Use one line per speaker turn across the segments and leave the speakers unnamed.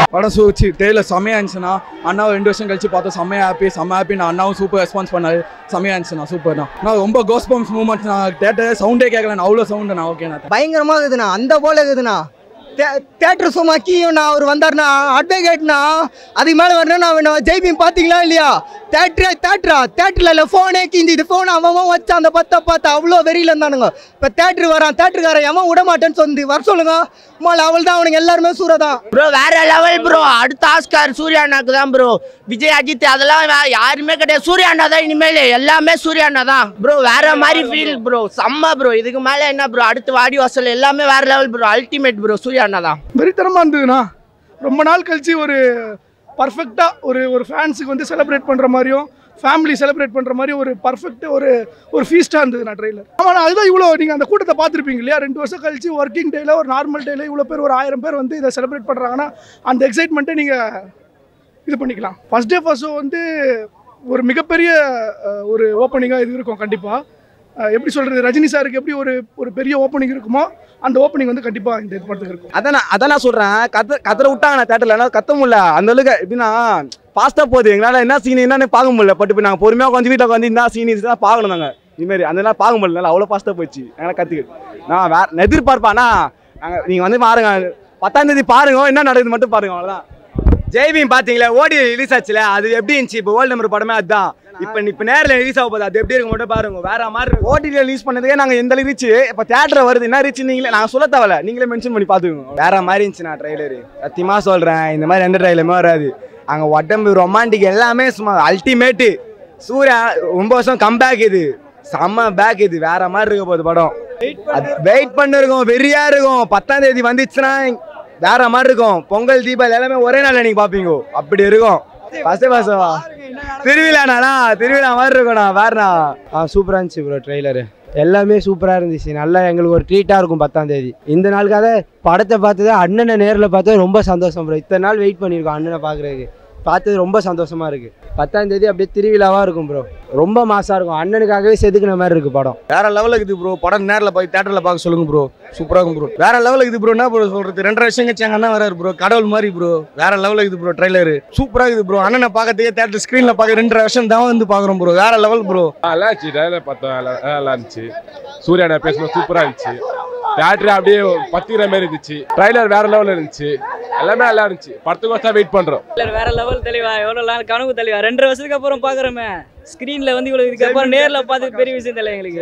படம் சூச்சி டெய்லர் செம்மையா இருந்துச்சுண்ணா அண்ணாவை ரெண்டு வருஷம் கழிச்சு பார்த்தோம் செம்மையா ஹாப்பி செம்ம ஹாப்பி நான் அண்ணாவும் சூப்பர் ரெஸ்பான்ஸ் பண்ணாரு செம்மையா இருந்துச்சுண்ணா சூப்பர்ண்ணா நான் ரொம்ப கோஸ் பம்ப்ஸ் மூமெண்ட்ஸ் நான் தேட்டர் சவுண்டே கேட்கல அவ்வளோ சவுண்டுண்ணா ஓகேண்ணா
பயங்கரமா இருக்குதுண்ணா அந்த போல இருக்குதுண்ணா தேட்டர் சும்மா கீயும்ண்ணா அவர் வந்தாருண்ணா அட்வொகேட்னா அதுக்கு மேலே வரணும்னா அவன் ஜெய்பீம் பார்த்தீங்களா இல்லையா தேட்டரே தேட்டரா தேட்டரில் இல்லை ஃபோனே கிஞ்சிது ஃபோன் அவன் அவன் வச்சு அந்த பத்தை பார்த்து அவ்வளோ வெறியில் இருந்தானுங்க இப்போ தேட்டருக்கு வரான் தேட்டருக்காரன் எவன் விட மாட்டேன்னு சொல்லி வர சொல்லுங்க மால் அவள் தான் அவனுங்க எல்லாருமே சூற தான்
ப்ரோ வேற லெவல் ப்ரோ அடுத்த ஆஸ்கார் சூர்யா அண்ணாக்கு தான் ப்ரோ விஜய் அஜித் அதெல்லாம் வே- யாருமே கிடையாது சூர்யா அண்ணா தான் இனிமேல் எல்லாமே சூர்யா அண்ணா தான் ப்ரோ வேற மாதிரி ஃபீல் ப்ரோ செம்ம ப்ரோ இதுக்கு மேல என்ன ப்ரோ அடுத்து வாடி வாசல் எல்லாமே வேற level bro ultimate bro Suriya அண்ணா தான்
வெறித்தனமாக இருந்ததுண்ணா ரொம்ப நாள் கழிச்சு ஒரு பர்ஃபெக்டாக ஒரு ஒரு ஃபேன்ஸுக்கு வந்து செலிப்ரேட் பண்ணுற மாதிரியும் ஃபேமிலி செலிப்ரேட் பண்ணுற மாதிரி ஒரு பர்ஃபெக்ட் ஒரு ஒரு ஃபீஸ்ட்டாக இருந்ததுண்ணா ட்ரெயிலர் ஆமாண்ணா அதுதான் இவ்வளோ நீங்கள் அந்த கூட்டத்தை பார்த்துருப்பீங்க இல்லையா ரெண்டு வருஷம் கழிச்சு ஒர்க்கிங் டேல ஒரு நார்மல் டேல இவ்வளோ பேர் ஒரு ஆயிரம் பேர் வந்து இதை செலிப்ரேட் பண்ணுறாங்கன்னா அந்த எக்ஸைட்மெண்ட்டை நீங்கள் இது பண்ணிக்கலாம் ஃபஸ்ட் டே ஃபர்ஸ்ட் ஷோ வந்து ஒரு மிகப்பெரிய அஹ், ஒரு ஓப்பனிங்காக இது இருக்கும் கண்டிப்பாக எப்படி சொல்கிறது ரஜினி சாருக்கு எப்படி ஒரு ஒரு பெரிய ஓப்பனிங் இருக்குமோ அந்த ஓப்பனிங் வந்து கண்டிப்பாக இந்த இது படத்துக்கு இருக்கும்
அதான் நான் அதான் நான் சொல்கிறேன் கத்த கத்துற விட்டாங்க நான் தேட்டரில் என்னால் கத்த முடியல அந்த அளவுக்கு எப்படின்னா ஃபாஸ்ட்டாக போகுது எங்களால் என்ன சீன் என்னன்னு பார்க்க முடியல பட் இப்போ நாங்கள் பொறுமையாக கொஞ்சம் வீட்டில் உட்காந்து என்ன சீன் தான் பார்க்கணும் நாங்கள் இதுமாரி அந்த நேரம் பார்க்க முடியல அவ்வளோ ஃபாஸ்ட்டாக போயிடுச்சு எங்களால் கற்றுக்கு நான் வேற நான் எதிர்பார்ப்பானா நாங்கள் நீங்கள் வந்து பாருங்க பத்தாம் தேதி பாருங்க என்ன நடக்குது மட்டும் பாருங்க அவ்வளோதான் ஜெய்பீம் பார்த்தீங்களா ஓடி ரிலீஸ் ஆச்சுல அது எப்படி இருந்துச்சு இப்போ வேர்ல்டு நம்பர் படமே அதுதான் இப்போ இப்போ நேரில் ரிலீஸ் ஆக போகுது அது எப்படி இருக்கு மட்டும் பாருங்க வேற மாதிரி ஓடிடியில் ரிலீஸ் பண்ணதுக்கே நாங்கள் எந்த ரீச் இப்போ தேட்டர் வருது என்ன ரீச் நீங்களே நாங்கள் சொல்ல தேவையில்ல நீங்களே மென்ஷன் பண்ணி பார்த்துக்கோங்க வேற மாதிரி இருந்துச்சு நான் ட்ரைலரு சத்தியமாக சொல்கிறேன் இந்த மாதிரி எந்த ட்ரைலருமே வராது அங்கே உடம்பு ரொமான்டிக் எல்லாமே சும்மா அல்டிமேட்டு சூர்யா ரொம்ப வருஷம் கம்பேக் இது செம்ம பேக் இது வேற மாதிரி இருக்க போகுது படம் வெயிட் பண்ணிருக்கோம் வெறியா இருக்கும் பத்தாம் தேதி வந்துச்சுன்னா வேற மாதிரி இருக்கும் பொங்கல் தீபாவளி எல்லாமே ஒரே நாள்ல நீங்க பாப்பீங்க அப்படி இருக்கும் ஃபர்ஸ்ட் ஃபர்ஸ்ட் திருவிழாண்ணா திருவிழா மாதிரி இருக்கும்ண்ணா வேறண்ணா
ஆ சூப்பராக இருந்துச்சு ப்ரோ ட்ரெய்லரு எல்லாமே சூப்பராக இருந்துச்சு நல்லா எங்களுக்கு ஒரு ட்ரீட்டாக இருக்கும் பத்தாம் தேதி இந்த நாளுக்காக படத்தை பார்த்தது அண்ணனை நேரில் பார்த்தது ரொம்ப சந்தோஷம் ப்ரோ இத்தனை நாள் வெயிட் பண்ணியிருக்கோம் அண்ணனை பார்க்குறதுக்கு பார்த்தது ரொம்ப சந்தோஷமா இருக்கு பத்தாம் தேதி அப்படியே திருவிழாவாக இருக்கும் ப்ரோ ரொம்ப மாசாக இருக்கும் அண்ணனுக்காகவே செதுக்குன மாதிரி இருக்கு படம்
வேற லெவலுக்கு இது ப்ரோ படம் நேரில் போய் தேட்டரில் பார்க்க சொல்லுங்க ப்ரோ சூப்பராக இருக்கும் ப்ரோ வேற லெவலுக்கு இது ப்ரோ என்ன ப்ரோ சொல்றது ரெண்டரை வருஷம் கழிச்சு எங்க அண்ணன் வராரு ப்ரோ கடவுள் மாதிரி ப்ரோ வேற லெவலுக்கு இது ப்ரோ ட்ரைலரு சூப்பராக இது ப்ரோ அண்ணனை பார்க்கறதுக்கே தேட்டர் ஸ்க்ரீனில் பார்க்க ரெண்டரை வருஷம் தான் வந்து பார்க்குறோம் ப்ரோ வேற லெவல் ப்ரோ
நல்லா இருந்துச்சு ட்ரைலர் பார்த்தோம் நல்லா நல்லா இருந்துச்சு சூர்யாடா பேசும்போது சூப்பராக இருந்துச்சு தேட்டர் அப்படியே பத்திக்கிற மாதிரி இருந்துச்சு ட்ரைலர் வேற லெவலில் இருந்துச்சு எல்லாமே நல்லா இருந்துச்சு படத்துக்கு வெயிட் பண்ணுறோம்
இல்ல வேற லெவல் தெளிவா எவ்வளவு நாள் கனவு தெளிவா ரெண்டரை வருஷத்துக்கு அப்புறம் பாக்குறோமே ஸ்கிரீன்ல வந்து இவ்வளவு இதுக்கு அப்புறம் நேர்ல பார்த்து பெரிய விஷயம் தெரியல எங்களுக்கு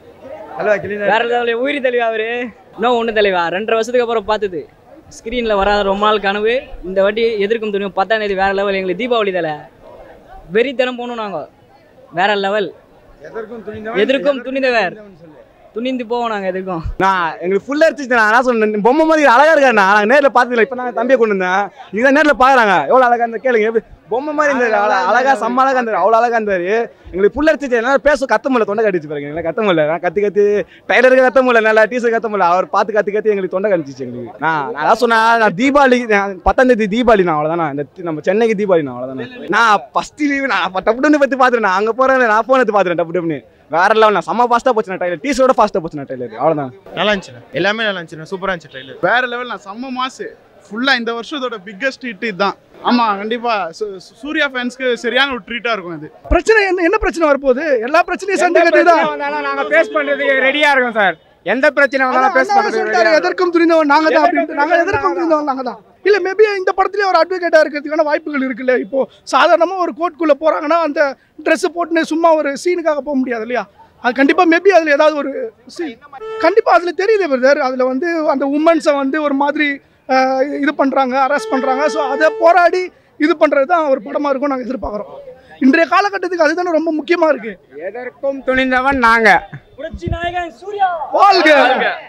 வேற லெவல் உயிரி தெளிவா அவரு இன்னும் ஒண்ணு தெளிவா ரெண்டரை வருஷத்துக்கு அப்புறம் பார்த்தது ஸ்கிரீன்ல வராத ரொம்ப நாள் கனவு இந்த வாட்டி எதிர்க்கும் துணியும் பத்தாம் தேதி வேற லெவல் எங்களுக்கு தீபாவளி தலை வெறித்தனம் போகணும் நாங்க வேற லெவல் எதிர்க்கும் துணிந்தவர் துணிந்து போவோம் நாங்க எதுக்கும்
நான் எங்களுக்கு ஃபுல்லாக இருந்துச்சு நான் என்ன சொன்னேன் பொம்மை மாதிரி அழகா இருக்காரு நான் நேரில் பார்த்ததில்ல இப்போ நான் தம்பியை கொண்டு வந்தேன் இதுதான் நேரில் பார்க்குறாங்க எவ்வளோ அழகா இருந்தா கேளுங்க எப்படி பொம்மை மாதிரி இருந்தாரு அழ- அழகா செம்ம அழகா இருந்தாரு அவ்வளோ அழகா இருந்தாரு எங்களுக்கு புள்ள அடிச்சிச்சு என்னால் பேச கத்த முடியல தொண்டை கடிச்சு பாருங்க எங்களை கத்த முடியல நான் கத்தி கத்தி டைலருக்கு கத்த முடியல நல்லா டீசர் கத்த முடியல அவர் பார்த்து கத்தி கத்தி எங்களுக்கு தொண்டை கடிச்சிச்சு எங்களுக்கு நான் நான் அதான் சொன்னேன் நான் தீபாவளி நான் பத்தாம் தேதி தீபாவளி நான் அவ்வளோதானா இந்த தி- நம்ம சென்னைக்கு தீபாவளி நான் அவ்வளோதானே நான் ஃபர்ஸ்ட் லீவ் நான் அப்ப டப்பு டப்புன்னு பற்றி பார்த்துருந்தேன் நான் அங்கே போகிறேன் நான் ஃபோன் எடுத்து பார்த்துட்டேன் டப்பு டப்புன்னு வேற லெவல் நான் செம்ம ஃபாஸ்ட்டாக போச்சு நான் டைலர் டீசரோட ஃபாஸ்ட்டாக போச்சு நான் டைலர் அவ்வளோதான்
நல்லா இருந்துச்சு எல்லாமே நல்லா இருந்துச்சு சூப்பரா இருந்துச்சு ட்ரைலர் வேற லெவல் நான் செம்ம மாசு ஃபுல்லா இந்த வருஷத்தோட பிக்கஸ்ட் ஹிட் இதுதான் ஆமா கண்டிப்பா சூ- சூர்யா ஃபேன்ஸ்க்கு சரியான ஒரு ட்ரீட்டா இருக்கும் இது
பிரச்சனை என்ன என்ன பிரச்சனை வரப்போகுது எல்லா பிரச்சனையும் சந்திக்கிறது தான்
வந்தாலும் நாங்கள் ஃபேஸ் பண்ணுறதுக்கு ரெடியாக இருக்கோம் சார் எந்த பிரச்சனை வந்தாலும் ஃபேஸ்
அண்ணா சொல்லிட்டாரு, எதற்கும் துணிந்தவன் நாங்க தான் அப்படின்ட்டு நாங்க எதற்கும் துணிந்தவன் நாங்க தான் இல்ல மேபி இந்த படத்துலயே ஒரு அட்வொகேட்டா இருக்கிறதுக்கான வாய்ப்புகள் இருக்குல்ல இப்போ சாதாரணமா ஒரு கோர்ட்டுக்குள்ள போறாங்கன்னா அந்த Dress போட்டுன்னு சும்மா ஒரு சீனுக்காக போக முடியாது இல்லையா அது கண்டிப்பா மேபி அதுல ஏதாவது ஒரு scene. கண்டிப்பா அதுல தெரியுது பிரதர் அதுல வந்து அந்த உமன்ஸை வந்து ஒரு மாதிரி அஹ், இது பண்றாங்க அரெஸ்ட் பண்றாங்க ஸோ அதை போராடி இது பண்றது தான் ஒரு படமா இருக்கும் நாங்க எதிர்பார்க்குறோம் இன்றைய காலகட்டத்துக்கு அதுதானே ரொம்ப முக்கியமா இருக்கு
எதற்கும் துணிந்தவன் நாங்கள்
புரட்சி நாயகன் சூர்யா
வாழ்க